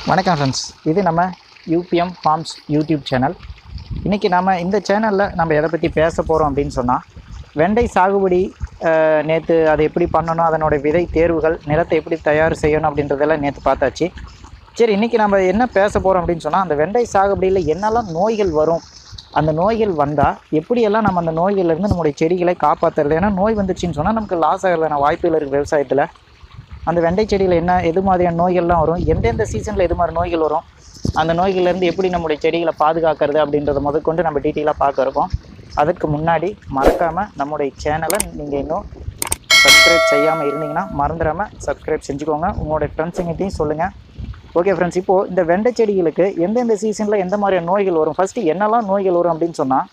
வணக்கம் ஃப்ரெண்ட்ஸ் இது நம்ம யூபிஎம் ஃபார்ம்ஸ் யூடியூப் சேனல் இன்றைக்கி நம்ம இந்த சேனலில் நம்ம எதை பற்றி பேச போகிறோம் அப்படின்னு சொன்னால் வெண்டை சாகுபடி நேற்று அதை எப்படி பண்ணணும் அதனோட விதை தேர்வுகள் நிலத்தை எப்படி தயார் செய்யணும் அப்படின்றதெல்லாம் நேற்று பார்த்தாச்சு சரி இன்றைக்கி நம்ம என்ன பேச போகிறோம் அப்படின்னு சொன்னால் அந்த வெண்டை சாகுபடியில் என்னெல்லாம் நோய்கள் வரும் அந்த நோய்கள் வந்தால் எப்படியெல்லாம் நம்ம அந்த நோய்கள்லேருந்து நம்மளுடைய செடிகளை காப்பாற்றுறது ஏன்னா நோய் வந்துச்சுன்னு சொன்னால் நமக்கு லாஸ் ஆகிறதான வாய்ப்புகள் இருக்குது விவசாயத்தில் அந்த வெண்டை செடியில் என்ன எது மாதிரியான நோய்கள்லாம் வரும் எந்தெந்த சீசனில் எது மாதிரி நோய்கள் வரும் அந்த நோய்கள்லேருந்து எப்படி நம்முடைய செடிகளை பாதுகாக்கிறது அப்படின்றத முதற்கொண்டு நம்ம டீட்டெயிலாக பார்க்க இருக்கோம் அதுக்கு முன்னாடி மறக்காமல் நம்முடைய சேனலை நீங்கள் இன்னும் சப்ஸ்கிரைப் செய்யாமல் இருந்தீங்கன்னா மறந்துடாமல் சப்ஸ்கிரைப் செஞ்சுக்கோங்க உங்களுடைய ஃப்ரெண்ட்ஸுங்கிட்டையும் சொல்லுங்கள் ஓகே ஃப்ரெண்ட்ஸ் இப்போது இந்த வெண்டை செடிகளுக்கு எந்தெந்த சீசனில் எந்த மாதிரியான நோய்கள் வரும் ஃபஸ்ட்டு என்னெல்லாம் நோய்கள் வரும் அப்படின்னு சொன்னால்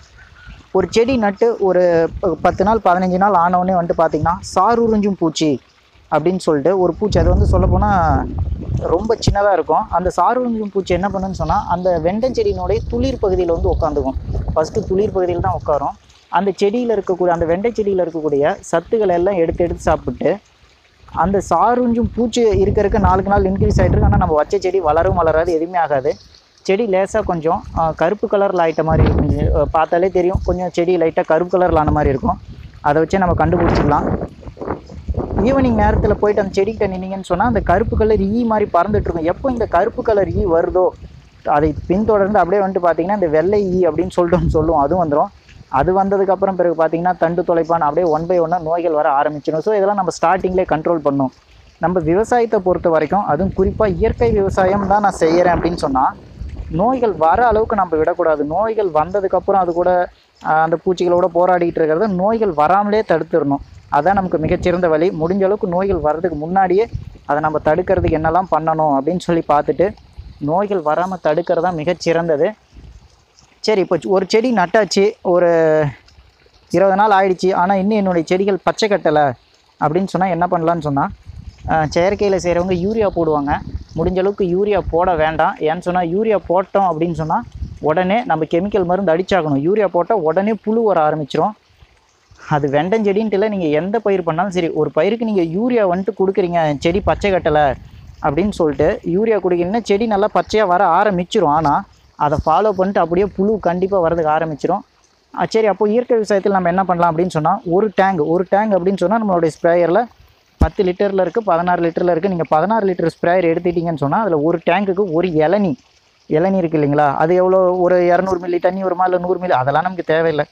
ஒரு செடி நட்டு ஒரு ப- பத்து நாள் பதினஞ்சு நாள் ஆனவுடனே வந்துட்டு பார்த்தீங்கன்னா சாருறிஞ்சும் பூச்சி அப்படின்னு சொல்லிட்டு ஒரு பூச்சி அது வந்து சொல்லப்போனால் ரொம்ப சின்னதாக இருக்கும் அந்த சாருறிஞ்சும் பூச்சி என்ன பண்ணுன்னு சொன்னால் அந்த வெண்டைச்செடியினுடைய துளிர் பகுதியில் வந்து உட்காந்துக்கும் ஃபஸ்ட்டு துளிர் பகுதியில் தான் உட்காரும் அந்த செடியில் இருக்கக்கூடிய அந்த வெண்டை செடியில் இருக்கக்கூடிய சத்துக்களை எல்லாம் எடுத்து எடுத்து சாப்பிட்டு அந்த சாருஞ்சும் பூச்சி இருக்க இருக்க நாளுக்கு நாள் இன்க்ரீஸ் ஆகிட்டு இருக்கு ஆனால் நம்ம வச்ச செடி வளரும் வளராது எதுவுமே ஆகாது செடி லேசாக கொஞ்சம் ஆ, கருப்பு கலரில் ஆயிட்ட மாதிரி இருக்கும் அஹ், பார்த்தாலே தெரியும் கொஞ்சம் செடி லைட்டாக கருப்பு கலரில் ஆன மாதிரி இருக்கும் அதை வச்சே நம்ம கண்டுபிடிச்சிக்கலாம் ஈவினிங் நேரத்தில் போயிட்டு அந்த செடிக்கிட்ட நின்னீங்கன்னு சொன்னால் அந்த கருப்பு கலர் ஈ மாதிரி பறந்துட்டு இருக்கும் எப்போ இந்த கருப்பு கலர் ஈ வருதோ அதை பின்தொடர்ந்து அப்படியே வந்துட்டு பார்த்தீங்கன்னா இந்த வெள்ளை ஈ அப்படின்னு சொல்லிட்டு ஒன்று சொல்லுவோம் அதுவும் வந்துடும் அது வந்ததுக்கப்புறம் பிறகு பார்த்தீங்கன்னா தண்டு தொலைப்பான் அப்படியே ஒன் பை ஒன்னாக நோய்கள் வர ஆரம்பிச்சிடும் ஸோ இதெல்லாம் நம்ம ஸ்டார்டிங்லேயே கண்ட்ரோல் பண்ணணும் நம்ம விவசாயத்தை பொறுத்த வரைக்கும் அதுவும் குறிப்பாக இயற்கை விவசாயம் தான் நான் செய்கிறேன் அப்படின்னு சொன்னால் நோய்கள் வர அளவுக்கு நம்ம விடக்கூடாது நோய்கள் வந்ததுக்கப்புறம் அது கூட ஆஹ், அந்த பூச்சிகளோட போராடிட்டு இருக்கிறத நோய்கள் வராமலே தடுத்துடணும் அதான் நமக்கு மிகச்சிறந்த வழி முடிஞ்ச அளவுக்கு நோய்கள் வர்றதுக்கு முன்னாடியே அதை நம்ம தடுக்கிறதுக்கு என்னெல்லாம் பண்ணணும் அப்படின்னு சொல்லி பார்த்துட்டு நோய்கள் வராமல் தடுக்கிறது தான் மிகச்சிறந்தது சரி இப்போ ஒரு செடி நட்டாச்சு ஒரு இருபது நாள் ஆயிடுச்சு ஆனால் இன்னும் என்னுடைய செடிகள் பச்சை கட்டலை அப்படின்னு சொன்னால் என்ன பண்ணலான்னு சொன்னால் செயற்கையில் செய்கிறவங்க யூரியா போடுவாங்க முடிஞ்ச அளவுக்கு யூரியா போட வேண்டாம் ஏன்னு சொன்னால் யூரியா போட்டோம் அப்படின்னு சொன்னால் உடனே நம்ம கெமிக்கல் மருந்து அடிச்சாகணும் யூரியா போட்டால் உடனே புழு வர ஆரம்பிச்சிரும் அது வெண்டஞ்செடின்ட்டு இல்லை நீங்கள் எந்த பயிர் பண்ணாலும் சரி ஒரு பயிருக்கு நீங்கள் யூரியா வந்துட்டு கொடுக்குறீங்க செடி பச்சை கட்டலை அப்படின்னு சொல்லிட்டு யூரியா குடிக்கிறீங்கன்னா செடி நல்லா பச்சையாக வர ஆரம்பிச்சிரும் ஆனால் அதை ஃபாலோ பண்ணிட்டு அப்படியே புழு கண்டிப்பாக வரதுக்கு ஆரம்பிச்சிரும் ஆ, சரி அப்போ இயற்கை விவசாயத்தில் நம்ம என்ன பண்ணலாம் அப்படின்னு சொன்னால் ஒரு டேங்க் ஒரு டேங்க் அப்படின்னு சொன்னால் நம்மளுடைய ஸ்ப்ரேயரில் பத்து லிட்டரில் இருக்குது பதினாறு லிட்டரில் இருக்குது நீங்கள் பதினாறு லிட்டர் ஸ்ப்ரேயர் எடுத்துட்டீங்கன்னு சொன்னால் அதில் ஒரு டேங்குக்கு ஒரு இளநீ இளநீ இருக்கு இல்லைங்களா அது எவ்வளோ ஒரு இரநூறு மில்லி தண்ணி வருமா இல்லை நூறு மில்லி அதெல்லாம் நமக்கு தேவையில்லை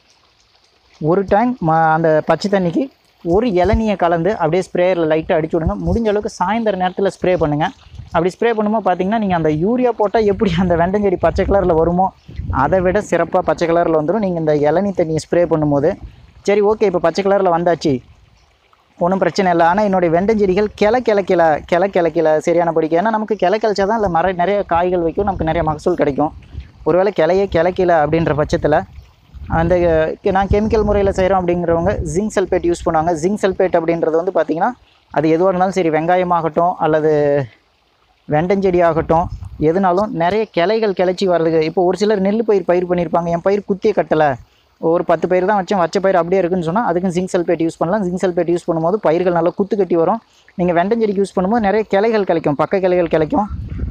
ஒரு டேங்க் ம அந்த பச்சை தண்ணிக்கு ஒரு இளநியை கலந்து அப்படியே ஸ்ப்ரேயரில் லைட்டாக அடிச்சு விடுங்க முடிஞ்ச அளவுக்கு சாயந்தர நேரத்தில் ஸ்ப்ரே பண்ணுங்கள் அப்படி ஸ்ப்ரே பண்ணும்போது பார்த்தீங்கன்னா நீங்கள் அந்த யூரியா போட்டால் எப்படி அந்த வெண்டஞ்செடி பச்சை கலரில் வருமோ அதை விட சிறப்பாக பச்சை கலரில் வந்துடும் நீங்கள் இந்த இளநீ தண்ணியை ஸ்ப்ரே பண்ணும்போது சரி ஓகே இப்போ பச்சை கலரில் வந்தாச்சு ஒன்றும் பிரச்சனை இல்லை ஆனால் என்னுடைய வெண்டஞ்செடிகள் கிளை கிளைக்கல கிளை கிளைக்கல சரியான படிக்க ஏன்னா நமக்கு கிளை கிளைச்சா தான் இல்லை மர நிறைய காய்கள் வைக்கும் நமக்கு நிறைய மகசூல் கிடைக்கும் ஒருவேளை கிளையே கிளைக்கல அப்படின்ற பட்சத்தில் அந்த அஹ், நான் கெமிக்கல் முறையில் செய்கிறோம் அப்படிங்கிறவங்க ஜிங்க் சல்பேட் யூஸ் பண்ணுவாங்க ஜிங்க் சல்பேட் அப்படின்றது வந்து பார்த்திங்கன்னா அது எதுவாக இருந்தாலும் சரி வெங்காயமாகட்டும் அல்லது வெண்டஞ்செடி ஆகட்டும் எதுனாலும் நிறைய கிளைகள் கிளச்சி வர்றதுக்கு இப்போ ஒரு சிலர் நெல் பயிர் பயிர் பண்ணியிருப்பாங்க என் பயிர் குத்திய கட்டலை ஒரு பத்து பயிர் தான் வச்சேன் வச்ச பயிர் அப்படியே இருக்குன்னு சொன்னால் அதுக்கும் ஜிங்க் சல்பேட் யூஸ் பண்ணலாம் ஜிங்க் சல்பேட் யூஸ் பண்ணும்போது பயிர்கள் நல்லா குத்து கட்டி வரும் நீங்கள் வெண்டஞ்செடிக்கு யூஸ் பண்ணும்போது நிறைய கிளைகள் கிடைக்கும் பக்க கிளைகள் கிடைக்கும்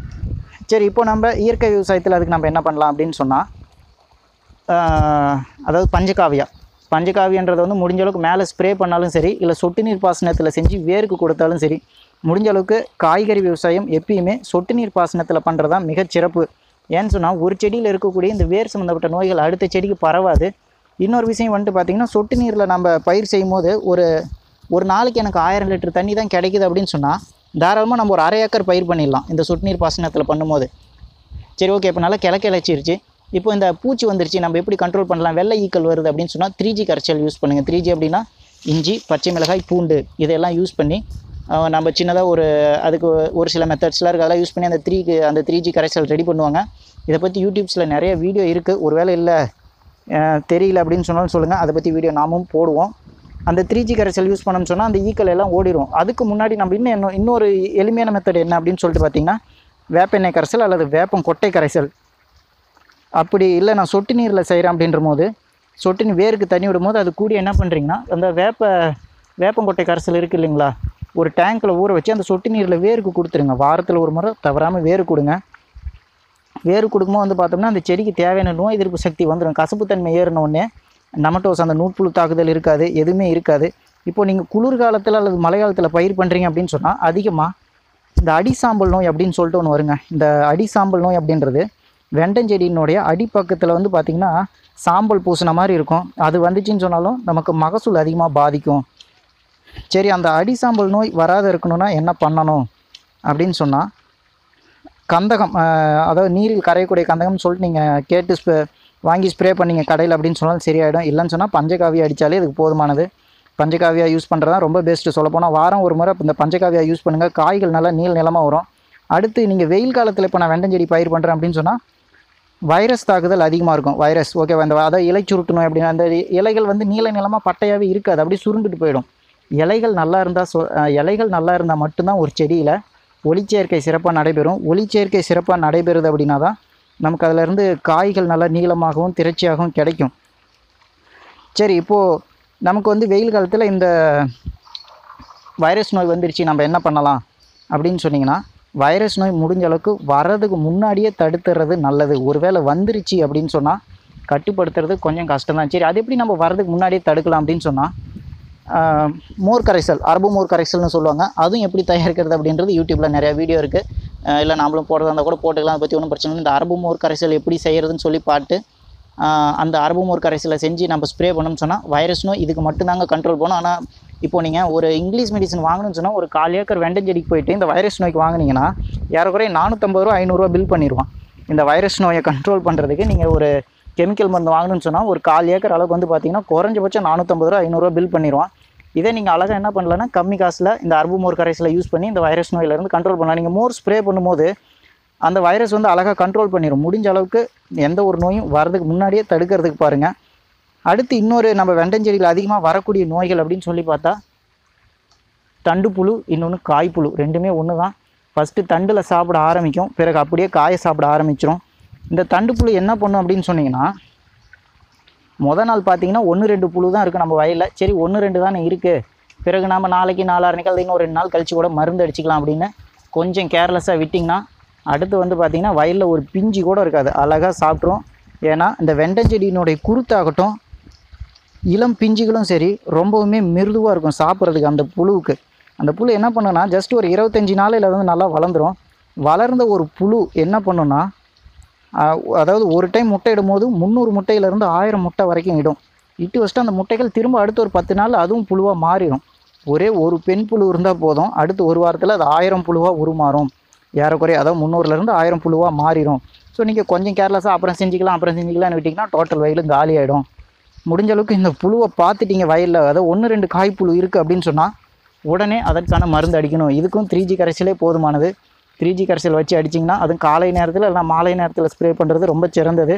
சரி இப்போ நம்ம இயற்கை விவசாயத்தில் அதுக்கு நம்ம என்ன பண்ணலாம் அப்படின்னு சொன்னால் அதாவது பஞ்சகாவியா பஞ்சகாவியன்றது வந்து முடிஞ்ச அளவுக்கு மேலே ஸ்ப்ரே பண்ணாலும் சரி இல்லை சொட்டு நீர் பாசனத்தில் செஞ்சு வேருக்கு கொடுத்தாலும் சரி முடிஞ்ச அளவுக்கு காய்கறி விவசாயம் எப்பயுமே சொட்டு நீர் பாசனத்தில் பண்ணுறது தான் மிகச்சிறப்பு ஏன்னு சொன்னால் ஒரு செடியில் இருக்கக்கூடிய இந்த வேர் சம்மந்தப்பட்ட நோய்கள் அடுத்த செடிக்கு பரவாது இன்னொரு விஷயம் வந்துட்டு பார்த்திங்கன்னா சொட்டு நீரில் நம்ம பயிர் செய்யும் போது ஒரு ஒரு நாளைக்கு எனக்கு ஆயிரம் லிட்டர் தண்ணி தான் கிடைக்குது அப்படின்னு சொன்னால் தாராளமாக நம்ம ஒரு அரை ஏக்கர் பயிர் பண்ணிடலாம் இந்த சொட்டு நீர் பாசனத்தில் பண்ணும்போது சரி ஓகே இப்போ நல்லா கிழக்க இழைச்சிருச்சு இப்போ இந்த பூச்சி வந்துருச்சு நம்ம எப்படி கண்ட்ரோல் பண்ணலாம் வெள்ளை ஈக்கள் வருது அப்படின்னு சொன்னால் த்ரீ ஜி கரைச்சல் யூஸ் பண்ணுங்கள் த்ரீ ஜி அப்படின்னா இஞ்சி பச்சை மிளகாய் பூண்டு இதெல்லாம் யூஸ் பண்ணி அஹ், நம்ம சின்னதாக ஒரு அதுக்கு ஒரு சில மெத்தட்ஸ்லாம் இருக்குது அதெல்லாம் யூஸ் பண்ணி அந்த த்ரீ அந்த த்ரீ ஜி கரைசல் ரெடி பண்ணுவாங்க இதை பற்றி யூடியூப்ஸில் நிறைய வீடியோ இருக்குது ஒருவேளை இல்லை அஹ், தெரியல அப்படின்னு சொன்னாலும் சொல்லுங்கள் அதை பற்றி வீடியோ நாமும் போடுவோம் அந்த த்ரீ ஜி கரைசல் யூஸ் பண்ணோம்னு சொன்னால் அந்த ஈக்கள் எல்லாம் ஓடிடும் அதுக்கு முன்னாடி நம்ம இன்னும் இன்னும் இன்னொரு எளிமையான மெத்தட் என்ன அப்படின்னு சொல்லிட்டு பார்த்தீங்கன்னா வேப்பெண்ணெய் கரைசல் அல்லது வேப்பம் கொட்டை கரைசல் அப்படி இல்லை நான் சொட்டு நீரில் செய்கிறேன் அப்படின்ற போது சொட்டு நீர் வேருக்கு தண்ணி விடும்போது அது கூடி என்ன பண்ணுறீங்கன்னா அந்த வேப்ப வேப்பங்கொட்டை கரைசல் இருக்குது இல்லைங்களா ஒரு டேங்க்கில் ஊற வச்சு அந்த சொட்டு நீரில் வேருக்கு கொடுத்துருங்க வாரத்தில் ஒரு முறை தவறாமல் வேறு கொடுங்க வேறு கொடுக்கும்போது வந்து பார்த்தோம்னா அந்த செடிக்கு தேவையான நோய் எதிர்ப்பு சக்தி வந்துடும் கசப்புத்தன்மை ஏறின உடனே நமட்டோஸ் அந்த நூட்புழு தாக்குதல் இருக்காது எதுவுமே இருக்காது இப்போ நீங்கள் குளிர்காலத்தில் அல்லது மழை காலத்தில் பயிர் பண்ணுறீங்க அப்படின்னு சொன்னால் அதிகமாக இந்த அடிசாம்பல் நோய் அப்படின்னு சொல்லிட்டு ஒன்று வருங்க இந்த அடிசாம்பல் நோய் அப்படின்றது வெண்டஞ்செடியினுடைய அடிப்பக்கத்தில் வந்து பார்த்திங்கன்னா சாம்பல் பூசின மாதிரி இருக்கும் அது வந்துச்சுன்னு சொன்னாலும் நமக்கு மகசூல் அதிகமாக பாதிக்கும் சரி அந்த அடிசாம்பல் நோய் வராத இருக்கணும்னா என்ன பண்ணணும் அப்படின்னு சொன்னால் கந்தகம் ஆஹ், அதாவது நீரில் கரையக்கூடிய கந்தகம்னு சொல்லிட்டு நீங்கள் கேட்டு ஸ்ப்ரே வாங்கி ஸ்ப்ரே பண்ணீங்க கடையில் அப்படின்னு சொன்னாலும் சரியாயிடும் இல்லைன்னு சொன்னால் பஞ்சகாவியா அடித்தாலே இதுக்கு போதுமானது பஞ்சகாவியா யூஸ் பண்ணுறது தான் ரொம்ப பெஸ்ட்டு சொல்லப்போனால் வாரம் ஒரு முறை இந்த பஞ்சகாவியா யூஸ் பண்ணுங்கள் காய்கள் நல்லா நீள் நிலமாக வரும் அடுத்து நீங்கள் வெயில் காலத்தில் இப்போ நான் வெண்டஞ்செடி பயிர் பண்ணுறேன் அப்படின்னு சொன்னால் வைரஸ் தாக்குதல் அதிகமாக இருக்கும் வைரஸ் ஓகேவா இந்த அதாவது இலை சுருட்டு நோய் அப்படின்னு அந்த இலைகள் வந்து நீல நிலமாக பட்டையாகவே இருக்காது அப்படியே சுருண்டுட்டு போயிடும் இலைகள் நல்லா இருந்தால் சொ அஹ் இலைகள் நல்லா இருந்தால் மட்டும்தான் ஒரு செடியில் ஒளிச்சேர்க்கை சிறப்பாக நடைபெறும் ஒளிச்சேர்க்கை சிறப்பாக நடைபெறுது அப்படின்னா தான் நமக்கு அதிலிருந்து காய்கள் நல்லா நீளமாகவும் திரட்சியாகவும் கிடைக்கும் சரி இப்போது நமக்கு வந்து வெயில் காலத்தில் இந்த வைரஸ் நோய் வந்துருச்சு நம்ம என்ன பண்ணலாம் அப்படின்னு சொன்னீங்கன்னா வைரஸ் நோய் முடிஞ்ச அளவுக்கு வர்றதுக்கு முன்னாடியே தடுத்துறது நல்லது ஒருவேளை வந்துருச்சு அப்படின்னு சொன்னால் கட்டுப்படுத்துறது கொஞ்சம் கஷ்டம் தான் சரி அது எப்படி நம்ம வர்றதுக்கு முன்னாடியே தடுக்கலாம் அப்படின்னு சொன்னால் ஆஹ், மோர் கரைசல் அரபு மோர் கரைசல்னு சொல்லுவாங்க அதுவும் எப்படி தயாரிக்கிறது அப்படின்றது யூடியூப்பில் நிறையா வீடியோ இருக்குது இல்லை நாமளும் போடுறதா இருந்தால் கூட போட்டுக்கலாம் அதை பற்றி ஒன்றும் பிரச்சனை இல்லை இந்த அரபு மோர் கரைசல் எப்படி செய்கிறதுன்னு சொல்லி பாட்டு ஆஹ், அந்த அரபு மோர் கரைசலை செஞ்சு நம்ம ஸ்ப்ரே பண்ணோம்னு சொன்னால் வைரஸ் நோய் இதுக்கு மட்டும்தாங்க கண்ட்ரோல் பண்ணும் ஆனால் இப்போ நீங்கள் ஒரு இங்கிலீஷ் மெடிசன் வாங்கணும்னு சொன்னால் ஒரு கால் ஏக்கர் வெண்டஞ்செடிக்கு போயிட்டு இந்த வைரஸ் நோய்க்கு வாங்குனீங்கன்னா ஏறக்குறைய நானூற்றம்பது ரூபா ஐநூறுரூவா பில் பண்ணிடுவான் இந்த வைரஸ் நோயை கண்ட்ரோல் பண்ணுறதுக்கு நீங்கள் ஒரு கெமிக்கல் மருந்து வாங்கணும்னு சொன்னால் ஒரு கால் ஏக்கர் அளவுக்கு வந்து பார்த்தீங்கன்னா குறைஞ்சபட்சம் நானூற்றம்பது ரூபா ஐநூறுரூவா பில் பண்ணிடுவான் இதே நீங்கள் அழகாக என்ன பண்ணலாம்னா கம்மி காசில் இந்த அரபு மோர் கரைசலை யூஸ் பண்ணி இந்த வைரஸ் நோயிலேருந்து கண்ட்ரோல் பண்ணலாம் நீங்கள் மோர் ஸ்ப்ரே பண்ணும்போது அந்த வைரஸ் வந்து அழகாக கண்ட்ரோல் பண்ணிடும் முடிஞ்ச அளவுக்கு எந்த ஒரு நோயும் வரதுக்கு முன்னாடியே தடுக்கிறதுக்கு பாருங்கள் அடுத்து இன்னொரு நம்ம வெண்டஞ்செடியில் அதிகமாக வரக்கூடிய நோய்கள் அப்படின்னு சொல்லி பார்த்தா தண்டுப்புழு இன்னொன்று காய்ப்புழு ரெண்டுமே ஒன்று தான் ஃபஸ்ட்டு தண்டில் சாப்பிட ஆரம்பிக்கும் பிறகு அப்படியே காயை சாப்பிட ஆரம்பிச்சிரும் இந்த தண்டுப்புழு என்ன பண்ணும் அப்படின்னு சொன்னீங்கன்னா முத நாள் பார்த்தீங்கன்னா ஒன்று ரெண்டு புழு தான் இருக்குது நம்ம வயலில் சரி ஒன்று ரெண்டு தானே இருக்குது பிறகு நம்ம நாளைக்கு நாளாரணிக்கு அல்லது இன்னும் ரெண்டு நாள் கழிச்சு கூட மருந்து அடிச்சுக்கலாம் அப்படின்னு கொஞ்சம் கேர்லெஸ்ஸாக விட்டிங்கன்னா அடுத்து வந்து பார்த்திங்கன்னா வயலில் ஒரு பிஞ்சு கூட இருக்காது அழகாக சாப்பிட்ரும் ஏன்னா இந்த வெண்டஞ்செடியினுடைய குருத்தாகட்டும் இளம் பிஞ்சுகளும் சரி ரொம்பவுமே மிருதுவாக இருக்கும் சாப்பிட்றதுக்கு அந்த புழுவுக்கு அந்த புழு என்ன பண்ணுன்னா ஜஸ்ட் ஒரு இருபத்தஞ்சி நாளையில் வந்து நல்லா வளர்ந்துரும் வளர்ந்த ஒரு புழு என்ன பண்ணுன்னா ஆஹ் அதாவது ஒரு டைம் முட்டை இடும்போது முந்நூறு முட்டையிலேருந்து ஆயிரம் முட்டை வரைக்கும் இடும் இட்டு வச்சுட்டு அந்த முட்டைகள் திரும்ப அடுத்த ஒரு பத்து நாள் அதுவும் புழுவாக மாறிடும் ஒரே ஒரு பெண் புழு இருந்தால் போதும் அடுத்து ஒரு வாரத்தில் அது ஆயிரம் புழுவாக உருமாறும் ஏறக்குறைய அதாவது முந்நூறுலேருந்து ஆயிரம் புழுவாக மாறிடும் ஸோ நீங்கள் கொஞ்சம் கேர்லெஸ்ஸாக அப்புறம் செஞ்சுக்கலாம் அப்புறம் செஞ்சுக்கலாம்னு விட்டிங்கன்னா டோட்டல் வயலும் காலி ஆகிடும் முடிஞ்ச அளவுக்கு இந்த புழுவை பார்த்துட்டீங்க வயலில் அதாவது ஒன்று ரெண்டு காய்ப்புழு இருக்குது அப்படின்னு சொன்னால் உடனே அதற்கான மருந்து அடிக்கணும் இதுக்கும் த்ரீ ஜி கரைசலே போதுமானது த்ரீ ஜி கரைசல் வச்சு அடிச்சிங்கன்னா அதுவும் காலை நேரத்தில் இல்லை மாலை நேரத்தில் ஸ்ப்ரே பண்ணுறது ரொம்ப சிறந்தது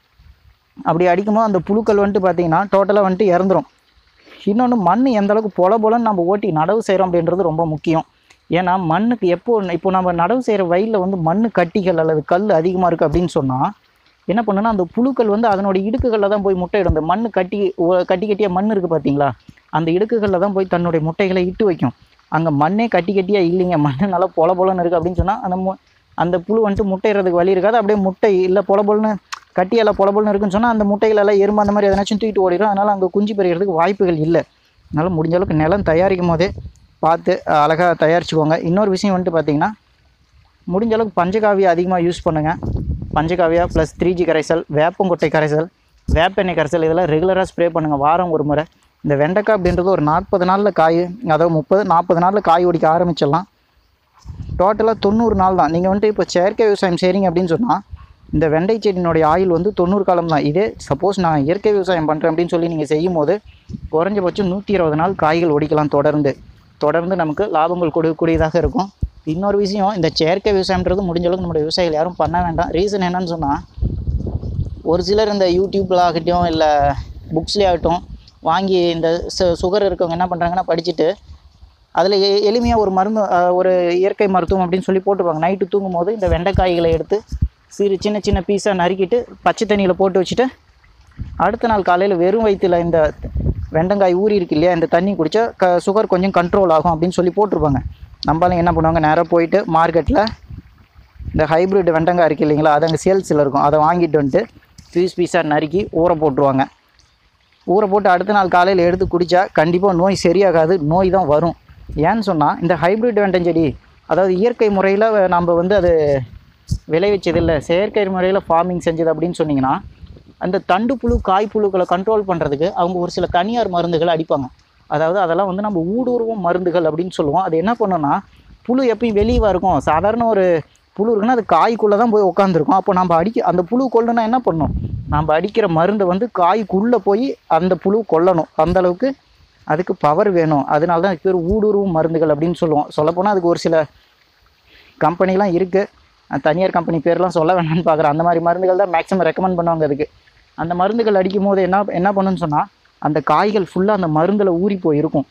அப்படி அடிக்கும்போது அந்த புழுக்கள் வந்துட்டு பார்த்தீங்கன்னா டோட்டலாக வந்துட்டு இறந்துரும் இன்னொன்று மண் எந்த அளவுக்கு பொல பொலன்னு நம்ம ஓட்டி நடவு செய்கிறோம் அப்படின்றது ரொம்ப முக்கியம் ஏன்னா மண்ணுக்கு எப்போ இப்போ நம்ம நடவு செய்கிற வயலில் வந்து மண் கட்டிகள் அல்லது கல் அதிகமாக இருக்குது அப்படின்னு சொன்னால் என்ன பண்ணுன்னா அந்த புழுக்கள் வந்து அதனோட இடுக்குகளில் தான் போய் முட்டையிடும் இந்த மண் கட்டி ஒ- கட்டி கட்டியாக மண் இருக்குது பார்த்தீங்களா அந்த இடுக்குகளில் தான் போய் தன்னுடைய முட்டைகளை இட்டு வைக்கும் அங்கே மண்ணே கட்டி கட்டியாக இல்லைங்க மண் நல்லா பொல பொலன்னு இருக்குது அப்படின்னு சொன்னால் அந்த மு அந்த புழு வந்துட்டு முட்டையிறதுக்கு வழி இருக்காது அப்படியே முட்டை இல்லை பொல பொலன்னு கட்டியெல்லாம் பொல பொலன்னு இருக்குன்னு சொன்னால் அந்த முட்டைகள் எல்லாம் எறும்பு அந்த மாதிரி எதனாச்சும் தூக்கிட்டு ஓடிடும் அதனால் அங்கே குஞ்சு பெறுகிறதுக்கு வாய்ப்புகள் இல்லை அதனால் முடிஞ்ச அளவுக்கு நிலம் தயாரிக்கும் போதே பார்த்து அழகாக தயாரிச்சுக்கோங்க இன்னொரு விஷயம் வந்துட்டு பார்த்தீங்கன்னா முடிஞ்ச அளவுக்கு பஞ்சகாவியா அதிகமாக யூஸ் பண்ணுங்கள் பஞ்சகாவியா ப்ளஸ் த்ரீ ஜி கரைசல் வேப்பங்கொட்டை கரைசல் வேப்பெண்ணெய் கரைசல் இதெல்லாம் ரெகுலராக ஸ்ப்ரே பண்ணுங்கள் வாரம் ஒரு முறை இந்த வெண்டைக்காய் அப்படின்றது ஒரு நாற்பது நாளில் காய் அதாவது முப்பது நாற்பது நாளில் காய் ஒடிக்க ஆரம்பிச்சிடலாம் டோட்டலாக தொண்ணூறு நாள் தான் நீங்கள் வந்துட்டு இப்போ செயற்கை விவசாயம் செய்கிறீங்க அப்படின்னு சொன்னால் இந்த வெண்டை செடியினுடைய ஆயுள் வந்து தொண்ணூறு காலம் தான் இதே சப்போஸ் நான் இயற்கை விவசாயம் பண்ணுறேன் அப்படின்னு சொல்லி நீங்கள் செய்யும் போது குறைஞ்சபட்சம் நூற்றி இருபது நாள் காய்கள் ஒடிக்கலாம் தொடர்ந்து தொடர்ந்து நமக்கு லாபங்கள் கொடுக்கக்கூடியதாக இருக்கும் இன்னொரு விஷயம் இந்த செயற்கை விவசாயம்ன்றது முடிஞ்ச அளவுக்கு நம்முடைய விவசாயிகள் யாரும் பண்ண வேண்டாம் ரீசன் என்னன்னு சொன்னால் ஒரு சிலர் இந்த யூடியூப்பில் ஆகட்டும் இல்லை புக்ஸ்லேயே ஆகட்டும் வாங்கி இந்த சு- சுகர் இருக்கவங்க என்ன பண்ணுறாங்கன்னா படிச்சுட்டு அதில் எளிமையாக ஒரு மருந்து அஹ், ஒரு இயற்கை மருத்துவம் அப்படின்னு சொல்லி போட்டுருப்பாங்க நைட்டு தூங்கும் போது இந்த வெண்டைக்காய்களை எடுத்து சிறு சின்ன சின்ன பீஸாக நறுக்கிட்டு பச்சை தண்ணியில் போட்டு வச்சுட்டு அடுத்த நாள் காலையில் வெறும் வயிற்றில் இந்த வெண்டங்காய் ஊறி இருக்கு இல்லையா இந்த தண்ணி குடித்தா க சுகர் கொஞ்சம் கண்ட்ரோல் ஆகும் அப்படின்னு சொல்லி போட்டிருப்பாங்க நம்மளால என்ன பண்ணுவாங்க நேராக போயிட்டு மார்க்கெட்டில் இந்த ஹைப்ரிட் வெண்டங்காய் இருக்குது இல்லைங்களா அது அங்கே சேல்ஸில் இருக்கும் அதை வாங்கிட்டு வந்துட்டு பீஸ் பீஸாக நறுக்கி ஊற போட்டுருவாங்க ஊற போட்டு அடுத்த நாள் காலையில் எடுத்து குடித்தா கண்டிப்பாக நோய் சரியாகாது நோய் தான் வரும் ஏன்னு சொன்னால் இந்த ஹைப்ரிட் வெண்டஞ்செடி அதாவது இயற்கை முறையில் நம்ம வந்து அது விளைவிச்சதில்லை செயற்கை முறையில் ஃபார்மிங் செஞ்சது அப்படின்னு சொன்னீங்கன்னா அந்த தண்டு புழு காய் புழுக்களை கண்ட்ரோல் பண்ணுறதுக்கு அவங்க ஒரு சில தனியார் மருந்துகள் அடிப்பாங்க அதாவது அதெல்லாம் வந்து நம்ம ஊடுருவும் மருந்துகள் அப்படின்னு சொல்லுவோம் அது என்ன பண்ணுன்னா புழு எப்பயும் வெளியே இருக்கும் சாதாரண ஒரு புழு இருக்குன்னா அது காய்க்குள்ளே தான் போய் உட்காந்துருக்கும் அப்போ நம்ம அடிக்க அந்த புழு கொல்லுனா என்ன பண்ணணும் நம்ம அடிக்கிற மருந்தை வந்து காய்க்குள்ளே போய் அந்த புழு கொல்லணும் அந்த அளவுக்கு அதுக்கு பவர் வேணும் அதனால தான் அதுக்கு பேர் ஊடுருவும் மருந்துகள் அப்படின்னு சொல்லுவோம் சொல்லப்போனால் அதுக்கு ஒரு சில கம்பெனிலாம் இருக்குது தனியார் கம்பெனி பேர்லாம் சொல்ல வேணாம்னு பார்க்குறேன் அந்த மாதிரி மருந்துகள் தான் மேக்ஸிமம் ரெக்கமெண்ட் பண்ணுவாங்க அதுக்கு அந்த மருந்துகள் அடிக்கும் போது என்ன என்ன பண்ணுன்னு சொன்னால் அந்த காய்கள் ஃபுல்லாக அந்த மருந்தில் ஊறி போயிருக்கும்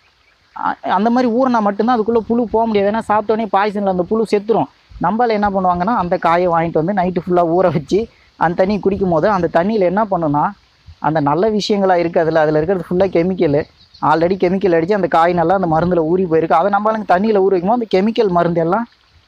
அ- அந்த மாதிரி ஊறினா மட்டும்தான் அதுக்குள்ளே புழு போக முடியாது ஏன்னா சாப்பிட்டோன்னே பாய்சனில் அந்த புழு செத்துரும் நம்மள என்ன பண்ணுவாங்கன்னா அந்த காயை வாங்கிட்டு வந்து நைட்டு ஃபுல்லாக ஊற வச்சு அந்த தண்ணி குடிக்கும் போது அந்த தண்ணியில் என்ன பண்ணுன்னா அந்த நல்ல விஷயங்களாக இருக்குது அதில் அதில் இருக்கிறது ஃபுல்லாக கெமிக்கல் ஆல்ரெடி கெமிக்கல் அடித்து அந்த காய் நல்லா அந்த மருந்தில் ஊறி போயிருக்கு அதை நம்மளுங்க தண்ணியில் ஊற வைக்கும்போது அந்த கெமிக்கல் மருந்து எல்லாம்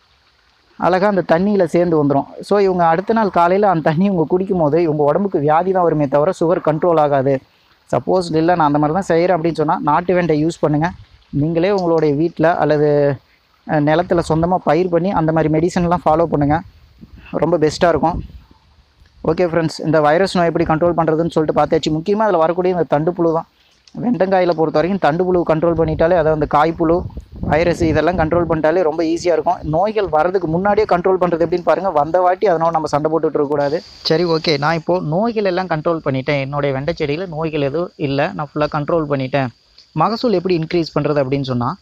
அழகாக அந்த தண்ணியில் சேர்ந்து வந்துடும் ஸோ இவங்க அடுத்த நாள் காலையில் அந்த தண்ணி இவங்க குடிக்கும் போது இவங்க உடம்புக்கு வியாதி தான் வருமே தவிர சுகர் கண்ட்ரோல் ஆகாது சப்போஸ் இல்லை நான் அந்த மாதிரி தான் செய்கிறேன் அப்படின்னு சொன்னால் நாட்டு வெண்டை யூஸ் பண்ணுங்கள் நீங்களே உங்களுடைய வீட்டில் அல்லது அஹ், நிலத்துல சொந்தமாக பயிர் பண்ணி அந்த மாதிரி மெடிசன்லாம் ஃபாலோ பண்ணுங்கள் ரொம்ப பெஸ்ட்டாக இருக்கும் ஓகே ஃப்ரெண்ட்ஸ் இந்த வைரஸ் நோய் எப்படி கண்ட்ரோல் பண்ணுறதுன்னு சொல்லிட்டு பார்த்தாச்சு முக்கியமாக அதில் வரக்கூடிய இந்த தண்டுப்புழு தான் வெண்டங்காயில் பொறுத்த வரைக்கும் தண்டுப்புழு கண்ட்ரோல் பண்ணிட்டாலே அதாவது அந்த காய்ப்புழு வைரஸ் இதெல்லாம் கண்ட்ரோல் பண்ணிட்டாலே ரொம்ப ஈஸியாக இருக்கும் நோய்கள் வரதுக்கு முன்னாடியே கண்ட்ரோல் பண்ணுறது எப்படின்னு பாருங்கள் வந்த வாட்டி அதனோட நம்ம சண்டை போட்டுட்டு இருக்கக்கூடாது சரி ஓகே நான் இப்போது நோய்கள் எல்லாம் கண்ட்ரோல் பண்ணிட்டேன் என்னுடைய வெண்டை செடியில் நோய்கள் எதுவும் இல்லை நான் ஃபுல்லாக கண்ட்ரோல் பண்ணிட்டேன் மகசூல் எப்படி இன்க்ரீஸ் பண்ணுறது அப்படின்னு சொன்னால்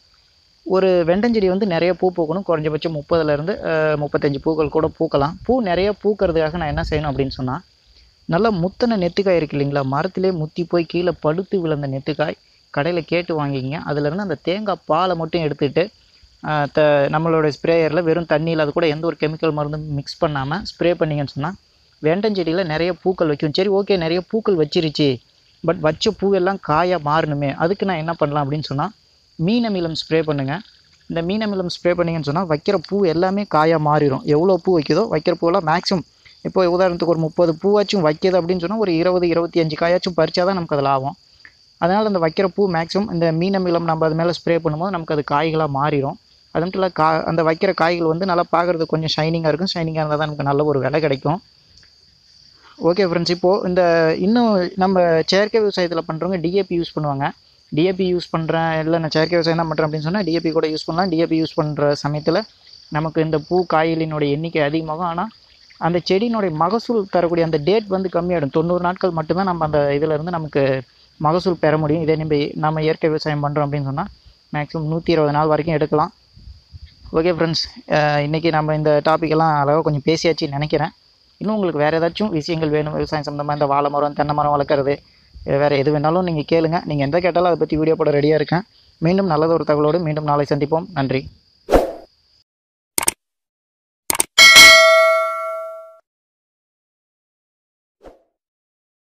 ஒரு வெண்டஞ்செடி வந்து நிறைய பூ பூக்கணும் குறைஞ்சபட்சம் முப்பதுலேருந்து முப்பத்தஞ்சு பூக்கள் கூட பூக்கலாம் பூ நிறைய பூக்கிறதுக்காக நான் என்ன செய்யணும் அப்படின்னு சொன்னால் நல்லா முத்தின நெத்துக்காய் இருக்கு இல்லைங்களா மரத்திலே முத்தி போய் கீழே படுத்து விழுந்த நெத்துக்காய் கடையில் கேட்டு வாங்கிக்கிங்க அதுலேருந்து அந்த தேங்காய் பாலை மட்டும் எடுத்துட்டு ஆஹ், த நம்மளோட ஸ்ப்ரேயரில் வெறும் தண்ணியில் அது கூட எந்த ஒரு கெமிக்கல் மருந்தும் மிக்ஸ் பண்ணாமல் ஸ்ப்ரே பண்ணிங்கன்னு சொன்னால் வெண்டஞ்செடியில் நிறைய பூக்கள் வைக்கும் சரி ஓகே நிறைய பூக்கள் வச்சிருச்சு பட் வச்ச பூவெல்லாம் காயாக மாறணுமே அதுக்கு நான் என்ன பண்ணலாம் அப்படின்னு சொன்னால் மீன் அமிலம் ஸ்ப்ரே பண்ணுங்கள் இந்த மீன் அமிலம் ஸ்ப்ரே பண்ணிங்கன்னு சொன்னால் வைக்கிற பூ எல்லாமே காயாக மாறிடும் எவ்வளோ பூ வைக்குதோ வைக்கிற பூவெல்லாம் மேக்ஸிமம் இப்போ உதாரணத்துக்கு ஒரு முப்பது பூவாச்சும் வைக்கிது அப்படின்னு சொன்னால் ஒரு இருபது இருபத்தி அஞ்சு காயாச்சும் பறிச்சா தான் நமக்கு அதில் ஆகும் அதனால் அந்த வைக்கிற பூ மேக்ஸிமம் இந்த மீன் அமிலம் நம்ம அது மேலே ஸ்ப்ரே பண்ணும்போது நமக்கு அது காய்களாக மாறிடும் அது மட்டும் இல்லை கா அந்த வைக்கிற காய்கள் வந்து நல்லா பார்க்குறதுக்கு கொஞ்சம் ஷைனிங்காக இருக்கும் ஷைனிங்காக இருந்தால் தான் நமக்கு நல்ல ஒரு விலை கிடைக்கும் ஓகே ஃப்ரெண்ட்ஸ் இப்போது இந்த இன்னும் நம்ம செயற்கை விவசாயத்தில் பண்ணுறவங்க டிஏபி யூஸ் பண்ணுவாங்க டிஏபி யூஸ் பண்ணுறேன் இல்லை நான் செயற்கை விவசாயம் தான் பண்ணுறேன் அப்படின்னு சொன்னால் டிஏபி கூட யூஸ் பண்ணலாம் டிஏபி யூஸ் பண்ணுற சமயத்தில் நமக்கு இந்த பூ காய்களினுடைய எண்ணிக்கை அதிகமாகும் ஆனால் அந்த செடியினுடைய மகசூல் தரக்கூடிய அந்த டேட் வந்து கம்மியாகிடும் தொண்ணூறு நாட்கள் மட்டும்தான் நம்ம அந்த இதில் இருந்து நமக்கு மகசூல் பெற முடியும் இதே நம்ம நம்ம இயற்கை விவசாயம் பண்ணுறோம் அப்படின்னு சொன்னால் மேக்ஸிமம் நூற்றி இருபது நாள் வரைக்கும் எடுக்கலாம் ஓகே ஃப்ரெண்ட்ஸ் இன்றைக்கி நம்ம இந்த டாப்பிக்கெல்லாம் அழகாக கொஞ்சம் பேசியாச்சுன்னு நினைக்கிறேன் இன்னும் உங்களுக்கு வேறு ஏதாச்சும் விஷயங்கள் வேணும் விவசாயம் சம்மந்தமாக இந்த வாழை மரம் தென்னை மரம் வளர்க்குறது வேறு எது வேணாலும் நீங்கள் கேளுங்க நீங்கள் எந்த கேட்டாலும் அதை பற்றி வீடியோ போட ரெடியாக இருக்கேன் மீண்டும் நல்லதொரு தகவலோடு மீண்டும் நாளை சந்திப்போம் நன்றி